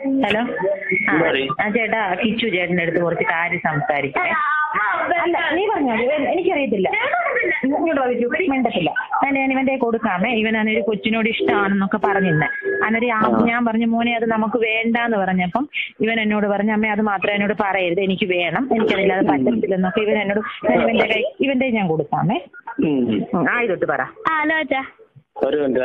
Hello ആ എന്താടി? ആ ചേട്ടാ കിച്ചു ചേട്ടൻ്റെ അടുത്ത് കുറച്ച് കാര്യം സംസാരിക്കണേ അല്ല നീ പറഞ്ഞോ ഇവൻ- എനിക്കറിയത്തില്ല ഇങ്ങോട്ട് വാ കിച്ചു മിണ്ടത്തില്ല ഞാൻ ഞാൻ ഇവന്റെ കൊടുക്കാമേ ഇവനാണ് ഒരു കൊച്ചിനോട് ഇഷ്ടമാണെന്നൊക്കെ പറഞ്ഞിരുന്നെ അന്നേരം ആ- ഞാൻ പറഞ്ഞു മോനെ അത് നമുക്ക് വേണ്ടാന്ന് പറഞ്ഞപ്പം ഇവൻ എന്നോട് പറഞ്ഞു അമ്മ അത് മാത്രം എന്നോട് പറയരുത് എനിക്ക് വേണം എനിക്കതില്ലാതെ പറ്റത്തില്ലെന്നൊക്കെ ഇവൻ എന്നോട് ഞാൻ ഇവന്റെ കൈ ഇവന്റെ ഞാൻ കൊടുക്കാമേ ഉം. ഉം, ആയിതൊട്ട് പറ ആ ഹലോ അച്ഛാ ഒരു മിനിറ്റ്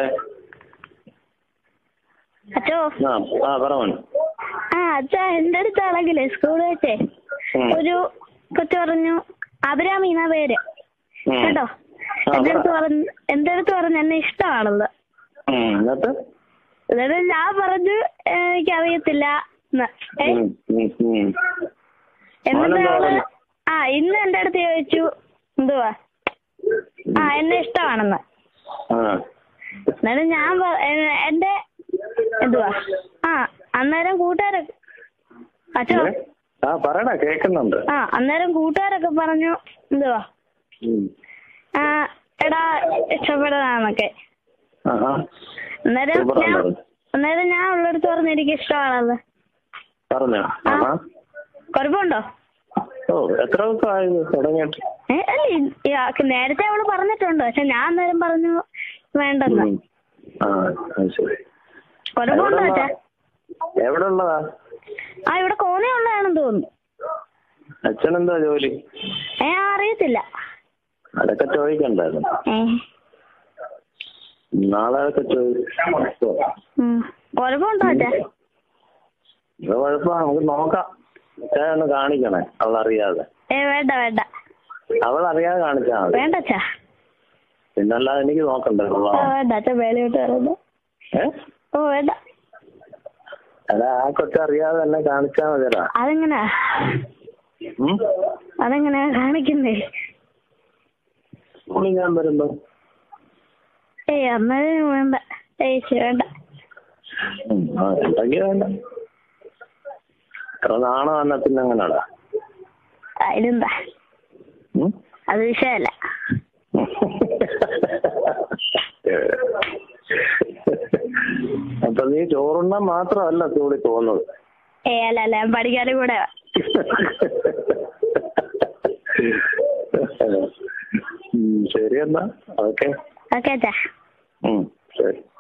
അച്ഛോ ആ ആ പറ മോൻ ആ അച്ഛാ എന്റെ അടുത്താണെങ്കിലേ സ്കൂളിൽ വെച്ചേ ഉം. ഒരു കൊച്ചു പറഞ്ഞു അഭിരാമീന പേര് ഉം. കേട്ടോ ആ, എന്റെ പറ. അടുത്ത് പറഞ്ഞു എന്റെ അടുത്ത് പറഞ്ഞു എന്നെ ഇഷ്ടമാണെന്ന് ഉം, എന്നിട്ട് എന്നിട്ട് ഞാൻ പറഞ്ഞു "ഏ, എനിക്കറിയത്തില്ല എന്ന് ഏ ഉം, ഉം, ഉം. എന്നിട്ട് മോനെന്താ അവള് പറഞ്ഞെ? ആ ഇന്ന് എന്റെ അടുത്ത് ചോദിച്ചു എന്തുവാ ആ എന്നെ ഇഷ്ടമാണെന്ന് ആ എന്നിട്ട് ഞാൻ പ- എ- എന്റെ എന്തുവാ ആ അന്നേരം കൂട്ടുകാരൊക്കെ അച്ഛോ ഏ? ആ പറയണ കേക്കുന്നുണ്ട് ആ അന്നേരം കൂട്ടുകാരൊക്കെ പറഞ്ഞു എന്തുവാ ഉം. ആ എടാ ഇഷ്ടപ്പെട്ടതാന്നൊക്കെ ആഹാ. അന്നേരം സൂപ്പറാണ് ഞാൻ പറഞ്ഞത്. അന്നേരം ഞാൻ ഉള്ളടുത്ത് പറഞ്ഞു എനിക്ക് ഇഷ്ടമാണത് പറഞ്ഞോ ആ. ആഹാ. കുഴപ്പമുണ്ടോ ഓ എത്ര ദിവസമായി ഇത് തുടങ്ങിയിട്ട് ഏ അല്ല ഈ- ഈ ആക്ക് നേരത്തെ അവള് പറഞ്ഞിട്ടുണ്ട് പക്ഷെ ഞാൻ അന്നേരം പറഞ്ഞു വേണ്ടെന്ന് ഉം. ആ അത് ശരി കുഴപ്പമുണ്ടോ എവിടെയുള്ള- അച്ഛാ എവിടെ ഉള്ളതാ ആ ഇവിടെ കോന്നയുള്ളതാണെന്ന് തോന്നുന്നു അച്ഛനെന്താ ജോലി ഏ അറിയത്തില്ല അതൊക്കെ ചോദിക്കണ്ടായിരുന്നു ഏ നാളെ അതൊക്കെ ചോദിച്ചോ ഉം. കുഴപ്പമുണ്ടോ അച്ഛാ ഇത് കുഴപ്പമില്ല നമുക്ക് നോക്കാം അച്ഛനെ ഒന്ന് കാണിക്കണേ അവളറിയാതെ ഏ വേണ്ട വേണ്ട അവളറിയാതെ കാണിച്ചാൽ മതി വേണ്ട അച്ഛാ പിന്നല്ലാതെ എനിക്ക് നോക്കണ്ടേ ഓ വേണ്ട അച്ഛൻ വേലയോട്ട് പറയുന്നു ഏ ഓ വേണ്ട എടാ ആ കൊച്ചറിയാതെ തന്നെ കാണിച്ചാൽ മതിയടാ അതെങ്ങനാ ഉം? അതെങ്ങനെയാ കാണിക്കുന്നേ സ്കൂളിൽ ഞാൻ വരുമ്പോ ഏയ് അന്നേരം വേണ്ട ഏയ് ശരി, വേണ്ട ഉം, ആ ഉണ്ടെങ്കിൽ വേണ്ട എത്ര നാണോ വന്നാ പിന്നെ അങ്ങനെടാ അതിനെന്താ ഉം? അത് വിഷയമല്ല അപ്പൊ നീ ചോറുണ്ണാൻ മാത്രമല്ല സ്കൂളിൽ പോകുന്നത് ഏ അല്ല അല്ല ഞാൻ പഠിക്കാനും കൂടെ ഉം, ശരി എന്നാ ഓക്കെ ഓക്കെ അച്ഛാ ശരി